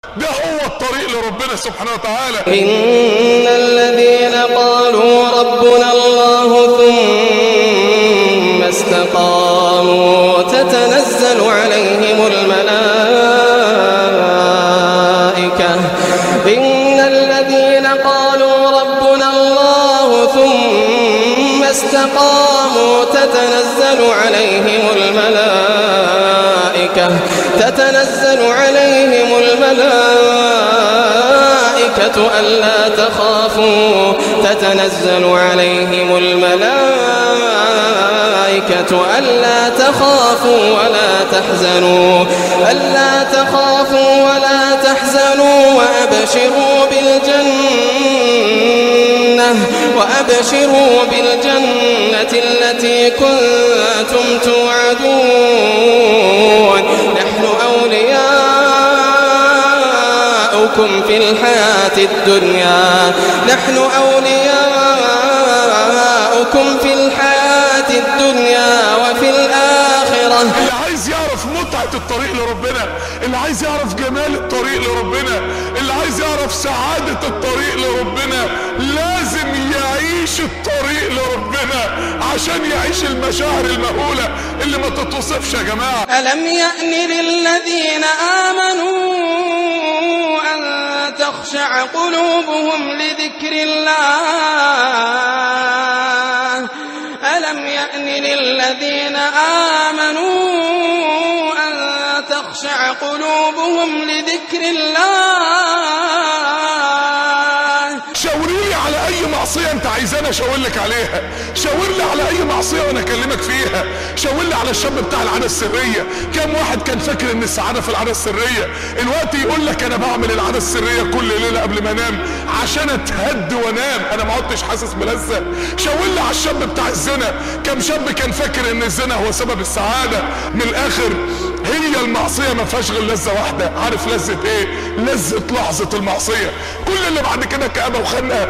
ده هو الطريق لربنا سبحانه وتعالى إن الذين قالوا ربنا الله ثم استقاموا تتنزل عليهم الملائكة إن الذين قالوا ربنا الله ثم استقاموا تتنزل عليهم الملائكة تتنزل عليهم الملائكة ألا تخافوا تتنزل عليهم الملائكة ألا تخافوا ولا تحزنوا ألا تخافوا ولا تحزنوا وأبشروا بالجنة وأبشروا بالجنة التي كنتم توعدون نحن أولياؤكم في الحياة الدنيا نحن أولياؤكم في الحياة الدنيا وفي الآخرة اللي عايز يعرف متعة الطريق لربنا اللي عايز يعرف جمال الطريق لربنا اللي عايز يعرف سعادة الطريق لربنا لازم يعيش الطريق لربنا عشان يعيش المشاعر المهولة اللي ما تتوصفش يا جماعة ألم يأن للذين آمنوا أن تخشع قلوبهم لذكر الله ألم يأن للذين آمنوا أن تخشع قلوبهم لذكر الله شاوري لي على اي معصية انت عايزانا اشاور لك عليها شاور لي على اي معصية وانا اكلمك فيها شاور لي على الشاب بتاع العادة السرية كم واحد كان فاكر ان السعادة في العادة السرية الوقت يقول لك انا بعمل العادة السرية كل ليلة قبل ما انام عشان اتهد وانام انا ما عدتش حاسس بلذة شاور لي على الشاب بتاع الزنا كم شاب كان فاكر ان الزنا هو سبب السعادة من الاخر هي المعصية ما فيهاش غير لذة واحدة عارف لذة ايه لذة لحظة المعصية كل اللي بعد كده كآبة وخنقة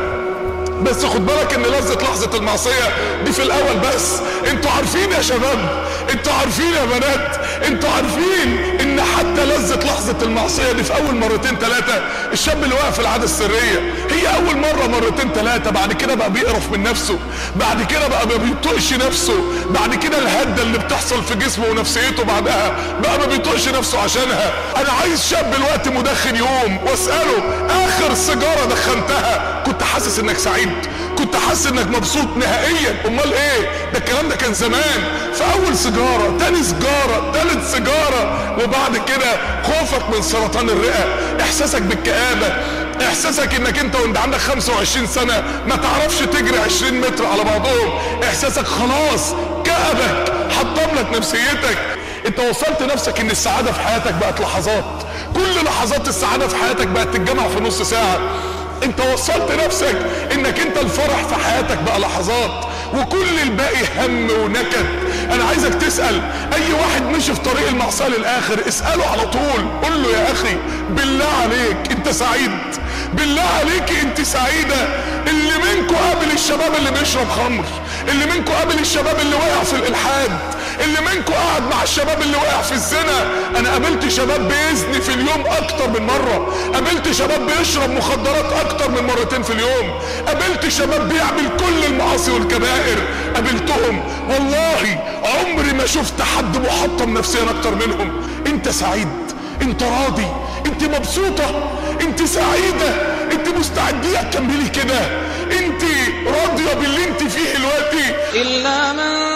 بس خد بالك ان لذة لحظة المعصية دي في الاول بس انتوا عارفين يا شباب انتوا عارفين يا بنات انتوا عارفين ان حتى لذة لحظة المعصية دي في اول مرتين ثلاثة الشاب اللي واقف في العادة السرية هي اول مرة مرتين ثلاثة بعد كده بقى بيقرف من نفسه بعد كده بقى ما بيطقش نفسه بعد كده الهدة اللي بتحصل في جسمه ونفسيته بعدها بقى ما بيطقش نفسه عشانها انا عايز شاب الوقت مدخن يوم واسأله اخر سيجارة دخنتها كنت حاسس انك سعيد كنت حاسس انك مبسوط نهائيا امال ايه ده الكلام ده كان زمان في اول سيجاره تاني سيجاره تالت سيجاره وبعد كده خوفك من سرطان الرئه احساسك بالكآبه احساسك انك انت وانت عندك 25 سنه ما تعرفش تجري 20 متر على بعضهم احساسك خلاص كأبك حطم لك نفسيتك انت وصلت نفسك ان السعاده في حياتك بقت لحظات كل لحظات السعاده في حياتك بقت تتجمع في نص ساعه انت وصلت نفسك انك انت الفرح في حياتك بقى لحظات وكل الباقي هم ونكد انا عايزك تسأل اي واحد مشي في طريق المعصية للاخر اسأله على طول قول له يا اخي بالله عليك انت سعيد بالله عليك انت سعيدة اللي منكم قابل الشباب اللي بيشرب خمر اللي منكم قابل الشباب اللي وقع في الالحاد اللي منكم قاعد مع الشباب اللي وقع في الزنا انا قابلت شباب بيزني في اليوم اكتر من مرة قابلت شباب بيشرب مخدرات اكتر من مرتين في اليوم قابلت شباب بيعمل كل المعاصي والكبائر قابلتهم والله عمري ما شفت حد محطم نفسيا اكتر منهم انت سعيد انت راضي انت مبسوطة انت سعيدة انت مستعدية تكملي كده انت راضية باللي انت فيه دلوقتي إلا من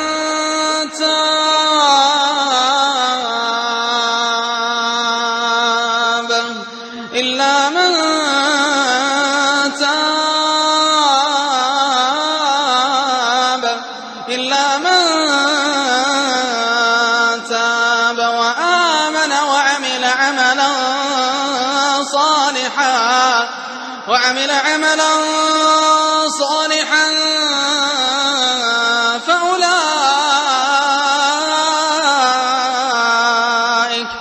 تاب إلا من تاب إلا من تاب وآمن وعمل عملا صالحا وعمل عملا صالحا فأولئك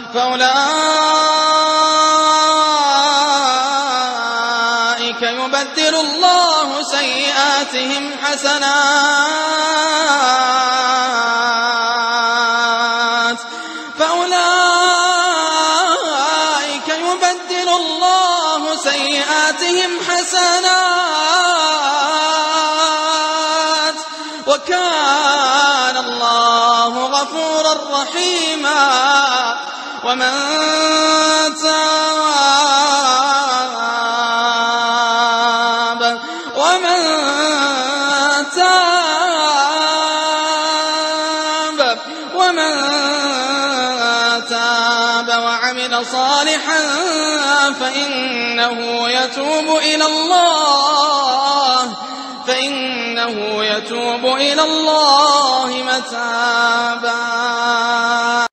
فأولئك يبدل الله سيئاتهم حسنات فأولئك يبدل يبدل الله سيئاتهم حسنات وكان الله غفورا رحيما ومن تاب ومن تاب ومن تاب وعمل صالحا فإنه يتوب إلى الله فإنه يتوب إلى الله متابا